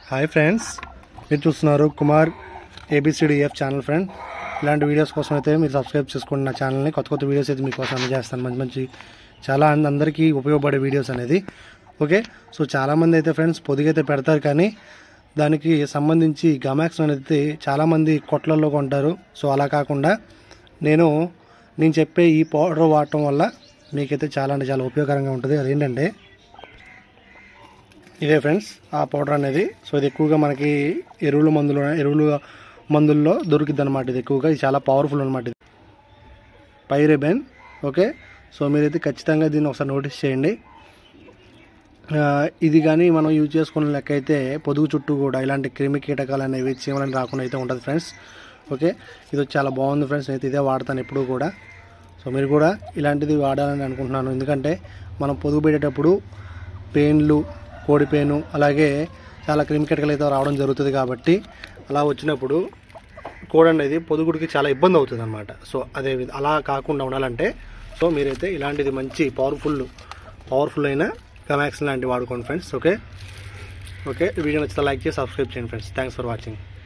hi friends మీరు చూస్తున్నారు Kumar A B C D F channel friend ఇలాంటి వీడియోస్ కోసం అయితే మీరు సబ్స్క్రైబ్ చేసుకోండి నా ఛానల్ని కొత్త కొత్త వీడియోస్ అయితే మీకోసం అందజేస్తాను మంచి మంచి చాలా అంద- అందరికీ ఉపయోగపడే వీడియోస్ అనేది ఓకే సో చాలామంది అయితే ఫ్రెండ్స్ పొదిగైతే పెడతారు కానీ దానికి సంబంధించి గమాక్స్ అనేది చాలామంది కొట్లలో కొంటారు సో అలా కాకుండా నేను నేను చెప్పే ఈ పౌడర్ వాడటం వల్ల మీకైతే చాలా అంటే చాలా ఉపయోగకరంగా ఉంటుంది అదేంటంటే ఇదే ఫ్రెండ్స్ ఆ పౌడర్ అనేది సో ఇది ఎక్కువగా మనకి ఎరువుల మందులు ఎరువుల మందుల్లో దొరికిద్ది అనమాట ఇది ఎక్కువగా ఇది చాలా పవర్ఫుల్ అనమాట ఇది పైరెబెన్ ఓకే సో మీరైతే ఖచ్చితంగా దీన్ని ఒకసారి నోటీస్ చేయండి ఆ, ఇది కానీ మనం యూజ్ చేసుకున్న లెక్క అయితే పొదుగు చుట్టూ కూడా ఇలాంటి క్రిమి కీటకాలు అనేవి చీమలని రాకుండా అయితే ఉంటుంది ఫ్రెండ్స్ ఓకే ఇది వచ్చి చాలా బాగుంది ఫ్రెండ్స్ నేను ఇదే వాడతాను ఎప్పుడూ కూడా సో మీరు కూడా ఇలాంటిది వాడాలని అనుకుంటున్నాను ఎందుకంటే మనం పొదుగు పెట్టేటప్పుడు పెయిన్లు కోడి పెయిన్ అలాగే చాలా క్రిమి కీటకాలు అయితే రావడం జరుగుతుంది కాబట్టి అలా వచ్చినప్పుడు కోడి అనేది పొదుగుడికి చాలా ఇబ్బంది అవుతుంది అనమాట సో అదే విధ- అలా కాకుండా ఉండాలంటే సో మీరైతే ఇలాంటిది మంచి పవర్ఫుల్ పవర్ఫుల్ అయిన గమాక్స్ లాంటివి వాడుకోండి ఫ్రెండ్స్ ఓకే ఓకే వీడియో నచ్చితే లైక్ చేసి సబ్స్క్రైబ్ చేయండి ఫ్రెండ్స్ థ్యాంక్స్ ఫర్ వాచింగ్